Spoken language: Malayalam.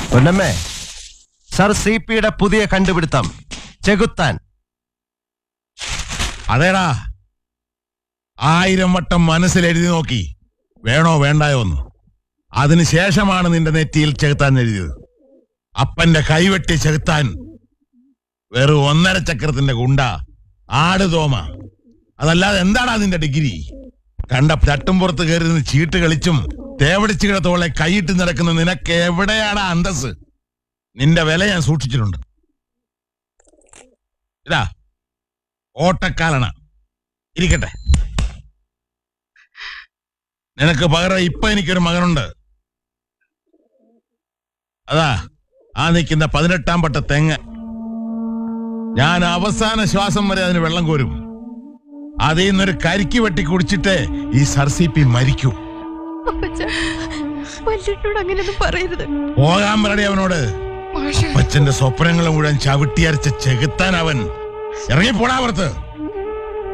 പൊന്നമ്മേ സർ സി പിയുടെ പുതിയ കണ്ടുപിടുത്തം ചെകുത്താൻ അതേടാ ആയിരം വട്ടം മനസ്സിൽ എഴുതി നോക്കി വേണോ വേണ്ടായോ എന്ന് അതിനുശേഷമാണ് നിന്റെ നെറ്റിയിൽ ചെകുത്താൻ എഴുതിയത് അപ്പന്റെ കൈവെട്ടി ചെകുത്താൻ വെറും ഒന്നര ചക്രത്തിന്റെ ഗുണ്ട ആട് തോമ അതല്ലാതെ എന്താടാ നിന്റെ ഡിഗ്രി കണ്ട ചട്ടുംപുറത്ത് കയറി നിന്ന് ചീട്ട് കളിച്ചും തേവടിച്ചു കിടത്തോളെ കൈയിട്ട് നടക്കുന്ന നിനക്ക് എവിടെയാടാ അന്തസ് നിന്റെ വില ഞാൻ സൂക്ഷിച്ചിട്ടുണ്ട് ഇതാ ഓട്ടക്കാലണ ഇരിക്കട്ടെ നിനക്ക് പകരം ഇപ്പൊ എനിക്കൊരു മകനുണ്ട് അതാ ആ നിൽക്കുന്ന പതിനെട്ടാം പട്ട തെങ്ങ് ഞാൻ അവസാന ശ്വാസം വരെ അതിന് വെള്ളം കോരും അതിൽ നിന്നൊരു കരിക്ക് വെട്ടി കുടിച്ചിട്ട് ഈ സർസിപ്പി മരിക്കൂ അപ്പച്ച വല്യേട്ടനോട് അങ്ങനെയൊന്നും പറയരുത് പോകാൻ പറയടി അവനോട് മാഷേ അപ്പച്ചന്റെ സ്വപ്നങ്ങൾ മുഴുവൻ ചവിട്ടിയരച്ച ചെകുത്താൻ അവൻ ഇറങ്ങി പോടാ പുറത്ത്